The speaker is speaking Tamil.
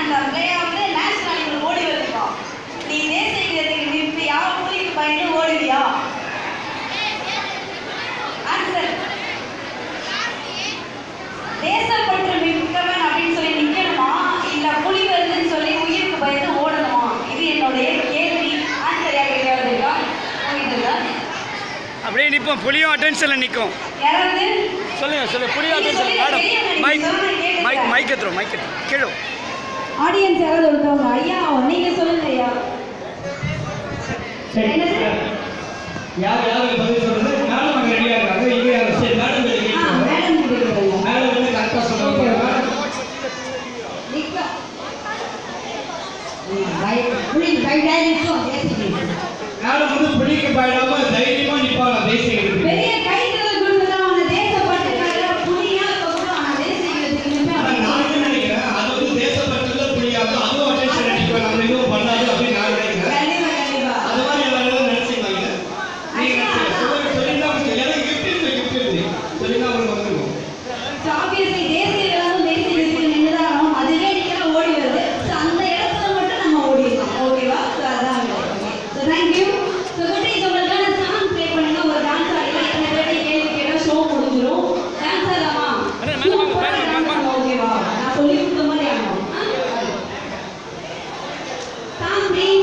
அந்த பிள்ளைய வந்து நேஷனல் அணிக்குள்ள ஓடி வருதுப்பா நீ தேசிய கீதத்துக்கு நிற்பியா புலிக்கு பயந்து ஓடுவியா ஆன்சர் தேசப்பற்று மிக்கவன் அப்படின்னு சொல்லி நிக்கணுமா இல்ல புலி வருதுன்னு சொல்லி உயிருக்கு பயந்து ஓடணுமா இது என்னுடைய கேள்வி ஆன்சர் யார் கேட்கறது இருக்கா போயிட்டு அப்படியே நிற்போம் புளியும் அட்டென்ஷனில் நிற்கும் யாராவது சொல்லுங்க சொல்லுங்க புளியும் attention madam mic mic mic எத்துறோம் மைக் எத்துறோம் கீழே ஆடியன்ஸ் யாராவது ஒருத்தவங்க ஐயா நீங்க சொல்லுங்க ஐயா என்னது யார் யாருக்கு பதில் சொல்றது மேடம் அங்கே ரெடியாக இருக்காங்க இங்கே யார் சரி மேடம் கிட்ட ஆ கேட்கணும் மேடம் கேட்குறேன் மேடம் வந்து கரெக்டாக சொல்லுவாங்க நிக்கா புள்ளிக்கு பயந்தாலே நிற்கும் தேசிய மேடம் வந்து பிடிக்க பயடாம தைரியமா நிப்பாங்க தேசிய கீதத்துக்கு. பெரிய கைத்தறல் கொடுத்தா அவன தேசப்பட்டுக்காக புலியா இருக்கக்கூடும் ஆனா தேசிய கீதத்துக்கு ஆனா நான் என்ன நினைக்கிறேன் அது வந்து தேசப்பற்றுல புரியாம அதுவும் அட்டென்ஷன் அடிக்கும் நம்ம எதுவும் பண்ணாது அப்படின்னு நான் நினைக்கிறேன் கண்டிப்பா கண்டிப்பா அது மாதிரி எல்லாரும் நினைச்சீங்க நீங்க நினைச்சீங்க சொல்லுங்க சொல்லிதான் உங்களுக்கு எனக்கு கிஃப்ட் இருக்கு கிஃப்ட் இருக்கு சொல்லிதான் உங்களுக்கு வந்துருக்கும் So obviously தேசிய விலங்கும் தேசிய கீதத்துக்கு நின்றுதான் ஆகணும் அதுவே நிக்கலாம் ஓடி வருது ஸோ அந்த இடத்துல மட்டும் நம்ம ஓடிடலாம் ஓகேவா ஸோ அதான் ஸோ தேங்க்யூ ஸோ குட்டீஸ் உங்களுக்கான சாங் ப்ளே பண்ணுங்க ஒரு டான்ஸ் ஆடிக்கலாம் எத்தனை பேருக்கு கேள்வி கேட்டால் ஷோ முடிஞ்சிடும் டான்ஸ் ஆடலாமா அண்ணா, மேல வாங்க, சூப்பரா மேல வாங்க, டான்ஸ் வாங்க. ஆடலாம் ஓகேவா நான் சொல்லி கொடுத்த மாதிரி ஆடணும் சாங் ப்ளீஸ்